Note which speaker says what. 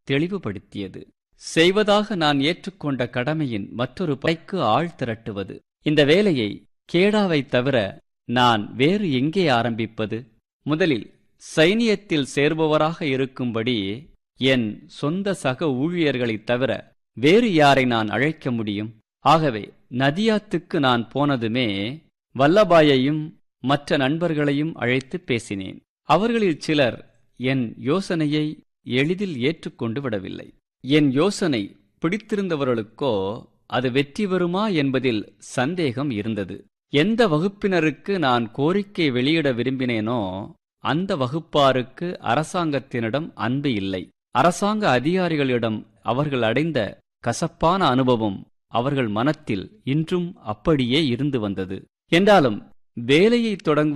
Speaker 1: தெளிவுபடுத்தியது செய்வதாக நான் ஏற்றுக்கொண்ட கடமையின் மற்றொரு பைக்கு ஆள் திரட்டுவது இந்த வேலையை கேடாவைத் தவிர நான் வேறு எங்கே ஆரம்பிப்பது முதலில் சைனியத்தில் சேர்பவராக இருக்கும்படி என் சொந்த சக ஊழியர்களைத் தவிர வேறு யாரை நான் அழைக்க முடியும் ஆகவே நதியாத்துக்கு நான் போனதுமே வல்லபாயையும் மற்ற நண்பர்களையும் அழைத்து பேசினேன் அவர்களில் சிலர் என் யோசனையை எளிதில் ஏற்றுக்கொண்டு விடவில்லை என் யோசனை பிடித்திருந்தவர்களுக்கோ அது வெற்றி பெறுமா என்பதில் சந்தேகம் இருந்தது எந்த வகுப்பினருக்கு நான் கோரிக்கை வெளியிட விரும்பினேனோ அந்த வகுப்பாருக்கு அரசாங்கத்தினிடம் அன்பு இல்லை அரசாங்க அதிகாரிகளிடம் அவர்கள் அடைந்த கசப்பான அனுபவம் அவர்கள் மனத்தில் இன்றும் அப்படியே இருந்து வந்தது என்றாலும் வேலையை தொடங்குவது